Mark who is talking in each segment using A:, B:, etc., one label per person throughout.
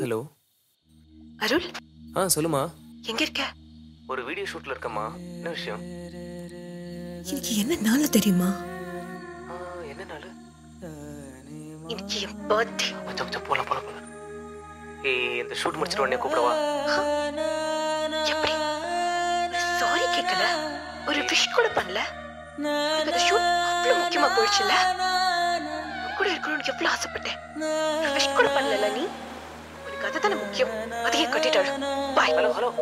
A: Hello
B: அருள்
A: ஆ சொல்லுமா
B: எங்க இருக்க
A: ஒரு வீடியோ ஷூட்ல இருக்கம்மா என்ன விஷயம்
B: இன்னைக்கு என்ன நாள் தெரியுமா
A: ஆ, என்ன நாள்
B: இன்னைக்கு என் பர்த்டே
A: மச்சா மச்சா போலாம் போலாம் போலாம் ஏய் இந்த ஷூட் முடிச்சிட்டு உடனே கூப்பிடவா
B: எப்படி சாரி கேட்கல ஒரு விஷ் கூட பண்ணல உனக்கு அந்த ஷூட் அவ்வளவு முக்கியமா போயிடுச்சுல உன் கூட இருக்கணும்னு எவ்வளவு ஆசைப்பட்டேன் ஒரு விஷ் கூட பண்ணல நீ உனக்கு அதுதானே முக்கியம் அதையே கட்டிட்டாரு பாய்
A: ஹலோ ஹலோ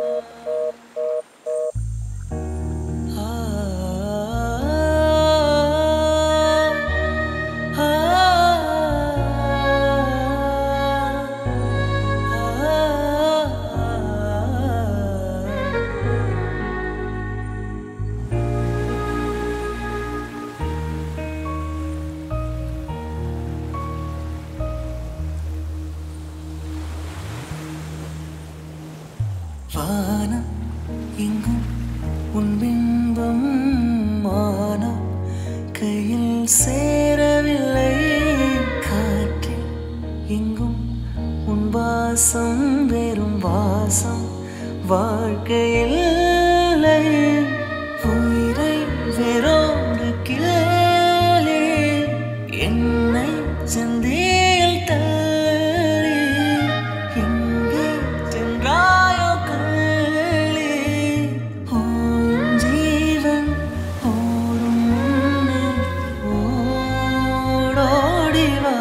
C: வானம் எங்கும் உன் பிம்பம் மானம் கையில் சேரவில்லை காற்றில் எங்கும் உன் வாசம் வெறும் வாசம் வாழ்க்கையில் இல்லை. உயிரை வெறோடு கிளே என்னை சந்தியில் தள்ளி எங்கே சென்றாயோ கள்ளி ஓடும் ஜீவன் ஓடும் முன்னே ஓடோடி வா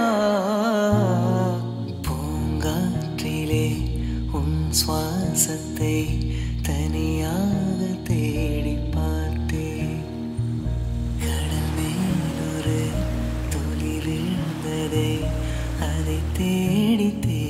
C: பூங்காற்றிலே உன் சுவாசத்தை தனியாக தேடி பார்த்தேன் கடல் மேலொரு துளி விழுந்ததே அதை தேடி தேடி